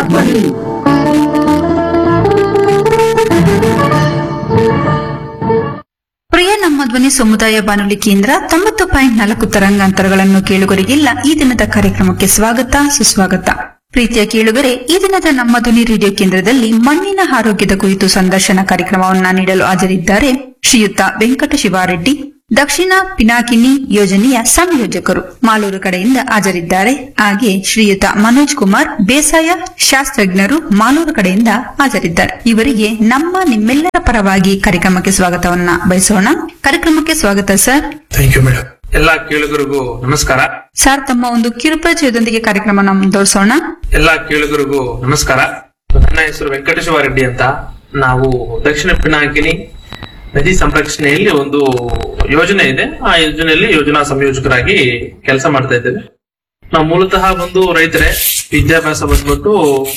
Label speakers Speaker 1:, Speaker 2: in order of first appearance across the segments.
Speaker 1: ಬನ್ನಿ
Speaker 2: ಪ್ರಿಯ ನಮ್ಮ ಧ್ವನಿ ಸಮುದಾಯ ಬಾನುಲಿ ಕೇಂದ್ರ ತೊಂಬತ್ತು ಪಾಯಿಂಟ್ ನಾಲ್ಕು ತರಂಗಾಂತರಗಳನ್ನು ಕೇಳುಗರಿಗೆಲ್ಲ ಈ ದಿನದ ಕಾರ್ಯಕ್ರಮಕ್ಕೆ ಸ್ವಾಗತ ಸುಸ್ವಾಗತ ಪ್ರೀತಿಯ ಕೇಳುಗರೆ ಈ ದಿನದ ನಮ್ಮ ಧ್ವನಿ ರೇಡಿಯೋ ಕೇಂದ್ರದಲ್ಲಿ ಮಣ್ಣಿನ ಆರೋಗ್ಯದ ಕುರಿತು ಸಂದರ್ಶನ ಕಾರ್ಯಕ್ರಮವನ್ನ ನೀಡಲು ಹಾಜರಿದ್ದಾರೆ ಶ್ರೀಯುತ ವೆಂಕಟ ಶಿವಾರೆಡ್ಡಿ ದಕ್ಷಿಣ ಪಿನಾಕಿನಿ ಯೋಜನೆಯ ಸಂಯೋಜಕರು ಮಾಲೂರು ಕಡೆಯಿಂದ ಹಾಜರಿದ್ದಾರೆ ಹಾಗೆ ಶ್ರೀಯುತ ಮನೋಜ್ ಕುಮಾರ್ ಬೇಸಾಯ ಶಾಸ್ತ್ರಜ್ಞರು ಮಾಲೂರು ಕಡೆಯಿಂದ ಹಾಜರಿದ್ದಾರೆ ಇವರಿಗೆ ನಮ್ಮ ನಿಮ್ಮೆಲ್ಲರ ಪರವಾಗಿ ಕಾರ್ಯಕ್ರಮಕ್ಕೆ ಸ್ವಾಗತವನ್ನ ಬಯಸೋಣ ಕಾರ್ಯಕ್ರಮಕ್ಕೆ ಸ್ವಾಗತ ಸರ್
Speaker 3: ಥ್ಯಾಂಕ್ ಯು ಮೇಡಮ್ ಎಲ್ಲಾ ಕೇಳುಗರಿಗೂ ನಮಸ್ಕಾರ
Speaker 2: ಸರ್ ತಮ್ಮ ಒಂದು ಕಿರುಪರಿಚಯದೊಂದಿಗೆ ಕಾರ್ಯಕ್ರಮನ ಮುಂದುವರಿಸೋಣ
Speaker 3: ಎಲ್ಲಾ ಕೇಳುಗರಿಗೂ ನಮಸ್ಕಾರ ನನ್ನ ಹೆಸರು ವೆಂಕಟೇಶ್ವರ ರೆಡ್ಡಿ ಅಂತ ನಾವು ದಕ್ಷಿಣ ಪಿನಾಕಿನಿ ನದಿ ಸಂರಕ್ಷಣೆಯಲ್ಲಿ ಒಂದು ಯೋಜನೆ ಇದೆ ಆ ಯೋಜನೆಯಲ್ಲಿ ಯೋಜನಾ ಸಂಯೋಜಕರಾಗಿ ಕೆಲಸ ಮಾಡ್ತಾ ಇದ್ದೇವೆ ನಾವು ಮೂಲತಃ ಒಂದು ರೈತರೇ ವಿದ್ಯಾಭ್ಯಾಸ ಬಂದ್ಬಿಟ್ಟು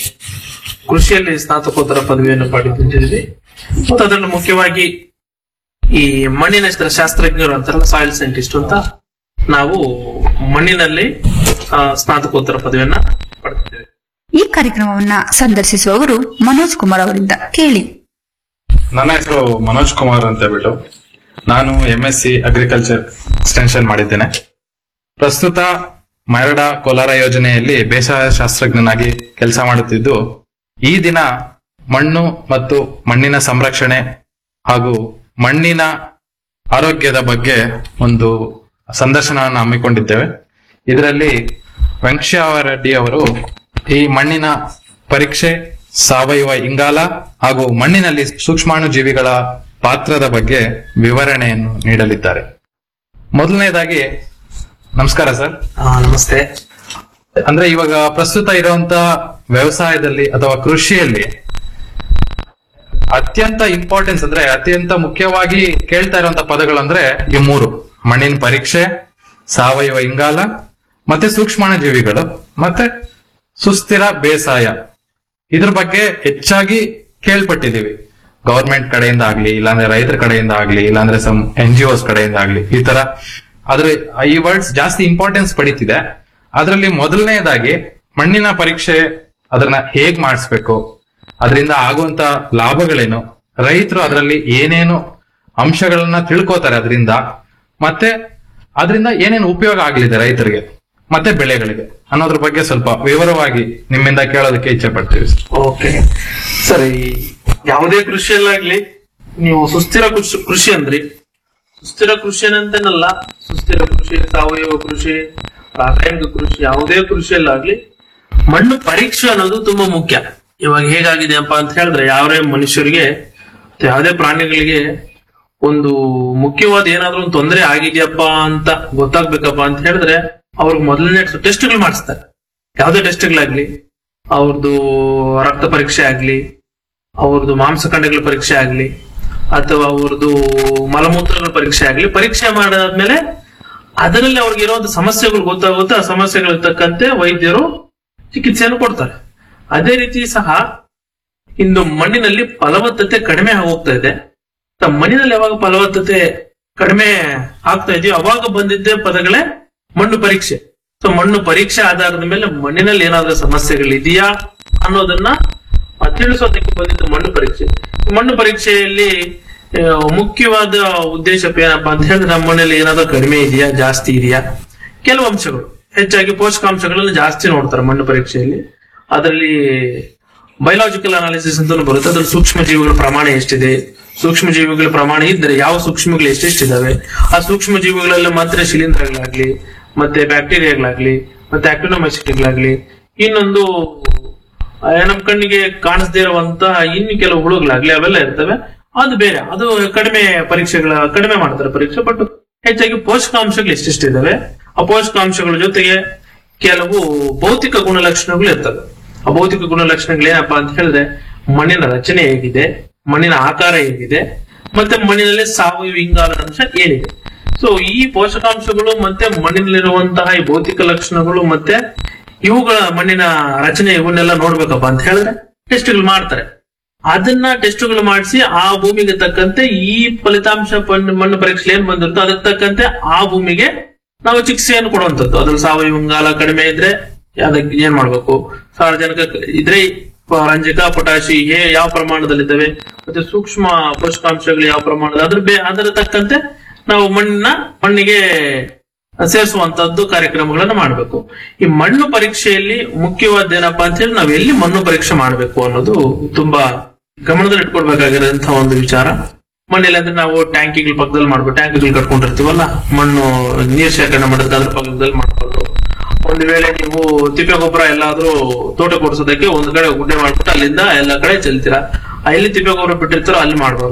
Speaker 3: ಕೃಷಿಯಲ್ಲಿ ಸ್ನಾತಕೋತ್ತರ ಪದವಿಯನ್ನು ಪಡೆದಿದ್ದೀವಿ ಮತ್ತು ಅದರಲ್ಲಿ ಮುಖ್ಯವಾಗಿ ಈ ಮಣ್ಣಿನ ಶಾಸ್ತ್ರಜ್ಞರು ಅಂತಾರಲ್ಲ ಸಾಯಿಲ್ ಸೈಂಟಿಸ್ಟ್ ಅಂತ ನಾವು ಮಣ್ಣಿನಲ್ಲಿ ಆ, ಸ್ನಾತಕೋತ್ತರ ಪದವಿಯನ್ನ ಪಡೆದಿದ್ದೇವೆ
Speaker 2: ಈ ಕಾರ್ಯಕ್ರಮವನ್ನ ಸಂದರ್ಶಿಸುವವರು ಮನೋಜ್ ಕುಮಾರ್ ಅವರಿಂದ ಕೇಳಿ
Speaker 4: ನನ್ನ ಹೆಸರು ಮನೋಜ್ ಕುಮಾರ್ ಅಂತ ಹೇಳ್ಬಿಟ್ಟು ನಾನು M S C agriculture extension ಮಾಡಿದ್ದೇನೆ ಪ್ರಸ್ತುತ ಮರಡ ಕೋಲಾರ ಯೋಜನೆಯಲ್ಲಿ ಬೇಸಾಯ ಶಾಸ್ತ್ರಜ್ಞನಾಗಿ ಕೆಲಸ ಮಾಡುತ್ತಿದ್ದು ಈ ದಿನ ಮಣ್ಣು ಮತ್ತು ಮಣ್ಣಿನ ಸಂರಕ್ಷಣೆ ಹಾಗೂ ಮಣ್ಣಿನ ಆರೋಗ್ಯದ ಬಗ್ಗೆ ಒಂದು ಸಂದರ್ಶನವನ್ನು ಹಮ್ಮಿಕೊಂಡಿದ್ದೇವೆ ಇದರಲ್ಲಿ ವೆಂಕಟೇಶ್ವರ ರೆಡ್ಡಿ ಅವರು ಈ ಮಣ್ಣಿನ ಪರೀಕ್ಷೆ ಸಾವಯವ ಇಂಗಾಲ ಹಾಗೂ ಮಣ್ಣಿನಲ್ಲಿ ಸೂಕ್ಷ್ಮಾಣು ಜೀವಿಗಳ ಪಾತ್ರದ ಬಗ್ಗೆ ವಿವರಣೆಯನ್ನು ನೀಡಲಿದ್ದಾರೆ ಮೊದಲನೇದಾಗಿ ನಮಸ್ಕಾರ ಸರ್
Speaker 3: ಆ, ನಮಸ್ತೆ
Speaker 4: ಅಂದ್ರೆ ಇವಾಗ ಪ್ರಸ್ತುತ ಇರುವಂತ ವ್ಯವಸಾಯದಲ್ಲಿ ಅಥವಾ ಕೃಷಿಯಲ್ಲಿ ಅತ್ಯಂತ ಇಂಪಾರ್ಟೆನ್ಸ್ ಅಂದ್ರೆ ಅತ್ಯಂತ ಮುಖ್ಯವಾಗಿ ಕೇಳ್ತಾ ಇರುವಂತ ಪದಗಳು ಅಂದ್ರೆ ಈ ಮೂರು ಮಣ್ಣಿನ ಪರೀಕ್ಷೆ ಸಾವಯವ ಇಂಗಾಲ ಮತ್ತೆ ಸೂಕ್ಷ್ಮಾಣು ಜೀವಿಗಳು ಮತ್ತೆ ಸುಸ್ಥಿರ ಬೇಸಾಯ ಇದ್ರ ಬಗ್ಗೆ ಹೆಚ್ಚಾಗಿ ಕೇಳ್ಪಟ್ಟಿದೀವಿ ಗವರ್ಮೆಂಟ್ ಕಡೆಯಿಂದ ಆಗ್ಲಿ ಇಲ್ಲಾಂದ್ರೆ ರೈತರ ಕಡೆಯಿಂದ ಆಗ್ಲಿ ಇಲ್ಲಾಂದ್ರೆ ಸಮ್ ಎನ್ ಜಿ ಒಸ್ ಕಡೆಯಿಂದ ಆಗ್ಲಿ ಈ ತರ ಅದ್ರ ಈ ವರ್ಡ್ಸ್ ಜಾಸ್ತಿ ಇಂಪಾರ್ಟೆನ್ಸ್ ಪಡಿತಿದೆ ಅದರಲ್ಲಿ ಮೊದಲನೇದಾಗಿ ಮಣ್ಣಿನ ಪರೀಕ್ಷೆ ಅದನ್ನ ಹೇಗ್ ಮಾಡಿಸ್ಬೇಕು ಅದರಿಂದ ಆಗುವಂತ ಲಾಭಗಳೇನು ರೈತರು ಅದರಲ್ಲಿ ಏನೇನು ಅಂಶಗಳನ್ನ ತಿಳ್ಕೊತಾರೆ ಅದರಿಂದ ಮತ್ತೆ ಅದರಿಂದ ಏನೇನು ಉಪಯೋಗ ಆಗ್ಲಿದೆ ರೈತರಿಗೆ ಮತ್ತೆ ಬೆಳೆಗಳಿಗೆ ಅನ್ನೋದ್ರ ಬಗ್ಗೆ ಸ್ವಲ್ಪ ವಿವರವಾಗಿ ನಿಮ್ಮಿಂದ ಕೇಳೋದಕ್ಕೆ ಇಚ್ಛೆ ಪಡ್ತೀವಿ ಸರ್.
Speaker 3: ಓಕೆ ಸರಿ ಯಾವುದೇ ಕೃಷಿಯಲ್ಲಾಗ್ಲಿ ನೀವು ಸುಸ್ಥಿರ ಕೃಷಿ ಕೃಷಿ ಅಂದ್ರಿ ಸುಸ್ಥಿರ ಕೃಷಿ ಅಂತೇನಲ್ಲ ಸುಸ್ಥಿರ ಕೃಷಿ ಸಾವಯವ ಕೃಷಿ ರಾಸಾಯನಿಕ ಕೃಷಿ ಯಾವುದೇ ಕೃಷಿಯಲ್ಲಾಗ್ಲಿ ಮಣ್ಣು ಪರೀಕ್ಷೆ ಅನ್ನೋದು ತುಂಬಾ ಮುಖ್ಯ ಇವಾಗ ಹೇಗಾಗಿದೆಯಪ್ಪ ಅಂತ ಹೇಳಿದ್ರೆ ಯಾವೇ ಮನುಷ್ಯರಿಗೆ ಅಥವಾ ಯಾವುದೇ ಪ್ರಾಣಿಗಳಿಗೆ ಒಂದು ಮುಖ್ಯವಾದ ಏನಾದ್ರೂ ಒಂದು ತೊಂದರೆ ಆಗಿದೆಯಪ್ಪ ಅಂತ ಗೊತ್ತಾಗ್ಬೇಕಪ್ಪ ಅಂತ ಹೇಳಿದ್ರೆ ಅವ್ರಿಗೆ ಮೊದಲನೇ ಟೆಸ್ಟ್ಗಳು ಮಾಡಿಸ್ತಾರೆ ಯಾವುದೇ ಟೆಸ್ಟ್ಗಳಾಗ್ಲಿ ಅವ್ರದ್ದು ರಕ್ತ ಪರೀಕ್ಷೆ ಆಗ್ಲಿ ಅವ್ರದ್ದು ಮಾಂಸಖಂಡಗಳ ಪರೀಕ್ಷೆ ಆಗ್ಲಿ ಅಥವಾ ಅವ್ರದ್ದು ಮಲಮೂತ್ರಗಳ ಪರೀಕ್ಷೆ ಆಗ್ಲಿ ಪರೀಕ್ಷೆ ಮಾಡಾದ್ಮೇಲೆ ಅದರಲ್ಲಿ ಅವ್ರಿಗೆ ಇರುವಂತ ಸಮಸ್ಯೆಗಳು ಗೊತ್ತಾಗುತ್ತೆ ಆ ಸಮಸ್ಯೆಗಳಿಗೆ ತಕ್ಕಂತೆ ವೈದ್ಯರು ಚಿಕಿತ್ಸೆಯನ್ನು ಕೊಡ್ತಾರೆ ಅದೇ ರೀತಿ ಸಹ ಇಂದು ಮಣ್ಣಿನಲ್ಲಿ ಫಲವತ್ತತೆ ಕಡಿಮೆ ಹೋಗ್ತಾ ಇದೆ ತ- ಮಣ್ಣಿನಲ್ಲಿ ಯಾವಾಗ ಫಲವತ್ತತೆ ಕಡಿಮೆ ಆಗ್ತಾ ಇದೆಯೋ ಅವಾಗ ಬಂದಿದ್ದೇ ಪದಗಳೇ ಮಣ್ಣು ಪರೀಕ್ಷೆ ಸೊ ಮಣ್ಣು ಪರೀಕ್ಷೆ ಆಧಾರದ ಮೇಲೆ ಮಣ್ಣಿನಲ್ಲಿ ಏನಾದ್ರೂ ಸಮಸ್ಯೆಗಳಿದೆಯಾ ಅನ್ನೋದನ್ನ ಆ, ತಿಳಿಸೋದಕ್ಕೆ ಬಂದಿದ್ದು ಮಣ್ಣು ಪರೀಕ್ಷೆ ಈ ಮಣ್ಣು ಪರೀಕ್ಷೆಯಲ್ಲಿ ಆ, ಮುಖ್ಯವಾದ ಉದ್ದೇಶ ಏನಪ್ಪಾ ಅಂತ ಹೇಳಿದ್ರೆ ನಮ್ಮ ಮಣ್ಣಲ್ಲಿ ಏನಾದ್ರೂ ಕಡಿಮೆ ಇದೆಯಾ ಜಾಸ್ತಿ ಇದೆಯಾ ಕೆಲವು ಅಂಶಗಳು ಹೆಚ್ಚಾಗಿ ಪೋಷಕಾಂಶಗಳನ್ನು ಜಾಸ್ತಿ ನೋಡ್ತಾರೆ ಮಣ್ಣು ಪರೀಕ್ಷೆಯಲ್ಲಿ ಅದರಲ್ಲಿ ಬಯೋಲಾಜಿಕಲ್ ಅನಾಲಿಸಿಸ್ ಅಂತ ಬರುತ್ತೆ ಅದ್ರಲ್ಲಿ ಸೂಕ್ಷ್ಮ ಜೀವಿಗಳ ಪ್ರಮಾಣ ಎಷ್ಟಿದೆ ಸೂಕ್ಷ್ಮ ಜೀವಿಗಳ ಪ್ರಮಾಣ ಇದ್ರೆ ಯಾವ ಸೂಕ್ಷ್ಮಗಳು ಎಷ್ಟೆಷ್ಟಿದಾವೆ ಆ ಸೂಕ್ಷ್ಮ ಜೀವಿಗಳಲ್ಲಿ ಮಾತ್ರ ಶಿಲೀಂಧ್ರಗಳಾಗ್ಲಿ ಮತ್ತೆ ಬ್ಯಾಕ್ಟೀರಿಯಾಗಳಾಗ್ಲಿ ಮತ್ತೆ ಆಕ್ಟಿನೋಮೈಸಿಟಿಗಳಾಗ್ಲಿ ಇನ್ನೊಂದು ಆ, ನಮ್ ಕಣ್ಣಿಗೆ ಕಾಣಿಸದೇ ಇರುವಂತ ಇನ್ನು ಕೆಲವು ಹುಳುಗಳಾಗ್ಲಿ ಅವೆಲ್ಲ ಇರ್ತವೆ ಅದು ಬೇರೆ ಅದು ಕಡಿಮೆ ಪರೀಕ್ಷೆಗಳ ಕಡಿಮೆ ಮಾಡ್ತಾರೆ ಪರೀಕ್ಷೆ ಬಟ್ ಹೆಚ್ಚಾಗಿ ಪೋಷಕಾಂಶಗಳು ಎಷ್ಟೆಷ್ಟಿದಾವೆ ಆ ಪೋಷಕಾಂಶಗಳ ಜೊತೆಗೆ ಕೆಲವು ಭೌತಿಕ ಗುಣಲಕ್ಷಣಗಳು ಇರ್ತವೆ ಆ ಭೌತಿಕ ಗುಣಲಕ್ಷಣಗಳು ಏನಪ್ಪಾ ಅಂತ ಹೇಳಿದ್ರೆ ಮಣ್ಣಿನ ರಚನೆ ಹೇಗಿದೆ ಮಣ್ಣಿನ ಆಕಾರ ಹೇಗಿದೆ ಮತ್ತೆ ಮಣ್ಣಿನಲ್ಲಿ ಸಾವಯವ ಇಂಗಾಲದ ಅಂಶ ಏನಿದೆ ಸೊ ಈ ಪೋಷಕಾಂಶಗಳು ಮತ್ತೆ ಮಣ್ಣಿನಲ್ಲಿರುವಂತಹ ಈ ಭೌತಿಕ ಲಕ್ಷಣಗಳು ಮತ್ತೆ ಇವುಗಳ ಮಣ್ಣಿನ ರಚನೆ ಇವನ್ನೆಲ್ಲ ನೋಡ್ಬೇಕಪ್ಪ ಅಂತ ಹೇಳಿದ್ರೆ ಟೆಸ್ಟ್ಗಳು ಮಾಡ್ತಾರೆ ಅದನ್ನ ಟೆಸ್ಟ್ಗಳು ಮಾಡಿಸಿ ಆ ಭೂಮಿಗೆ ತಕ್ಕಂತೆ ಈ ಫಲಿತಾಂಶ ಪಣ್- ಮಣ್ಣು ಪರೀಕ್ಷೆ ಏನ್ ಬಂದಿರುತ್ತೋ ಅದಕ್ಕೆ ತಕ್ಕಂತೆ ಆ ಭೂಮಿಗೆ ನಾವು ಚಿಕಿತ್ಸೆಯನ್ನು ಕೊಡುವಂತದ್ದು ಅದ್ರಲ್ಲಿ ಸಾವಯವ ಇಂಗಾಲ ಕಡಿಮೆ ಇದ್ರೆ ಅದಕ್ಕೆ ಏನ್ ಮಾಡ್ಬೇಕು ಸಾರಜನಕ ಇದ್ರೆ ಪ- ರಂಜಕ ಪೊಟ್ಯಾಶಿ ಹೇ ಯಾವ ಪ್ರಮಾಣದಲ್ಲಿದ್ದಾವೆ ಮತ್ತೆ ಸೂಕ್ಷ್ಮ ಪೋಷಕಾಂಶಗಳು ಯಾವ ಪ್ರಮಾಣದ ಅದ್ರ ಬೇ ಅದರ ತಕ್ಕಂತೆ ನಾವು ಮಣ್ಣಿನ ಮಣ್ಣಿಗೆ ಸೇರಿಸುವಂತದ್ದು ಕಾರ್ಯಕ್ರಮಗಳನ್ನ ಮಾಡಬೇಕು ಈ ಮಣ್ಣು ಪರೀಕ್ಷೆಯಲ್ಲಿ ಮುಖ್ಯವಾದ ಏನಪ್ಪಾ ಅಂತ ಹೇಳಿ ನಾವು ಎಲ್ಲಿ ಮಣ್ಣು ಪರೀಕ್ಷೆ ಮಾಡಬೇಕು ಅನ್ನೋದು ತುಂಬಾ ಗಮನದಲ್ಲಿ ಇಟ್ಕೊಳ್ಬೇಕಾಗಿರೋಂತಹ ಒಂದು ವಿಚಾರ ಮಣ್ಣಲ್ಲಿ ಅಂದ್ರೆ ನಾವು ಟ್ಯಾಂಕಿಗಳ ಪಕ್ಕದಲ್ಲಿ ಮಾಡ್ಬೇಕು ಟ್ಯಾಂಕಿಗಳು ಕಟ್ಕೊಂಡಿರ್ತೀವಲ್ಲ ಮಣ್ಣು ನೀರ್ ಶೇಖರಣೆ ಮಾಡೋದಕ್ಕೆ ಅದ್ರ ಪಕ್ಕದಲ್ಲಿ ಮಾಡ್ಬೋದು ಒಂದು ವೇಳೆ ನೀವು ತಿಪ್ಪೆ ಗೊಬ್ಬರ ಎಲ್ಲಾದ್ರೂ ತೋಟ ಕೊಡ್ಸೋದಕ್ಕೆ ಒಂದ್ ಕಡೆ ಗುಡ್ಡೆ ಮಾಡ್ಬಿಟ್ಟು ಅಲ್ಲಿಂದ ಎಲ್ಲ ಕಡೆ ಚೆಲ್ತೀರಾ ಆ ಎಲ್ಲಿ ತಿಪ್ಪೆ ಗೊಬ್ಬರ ಬಿಟ್ಟಿರ್ತಾರೋ ಅಲ್ಲಿ ಮಾಡ್ಬೋದು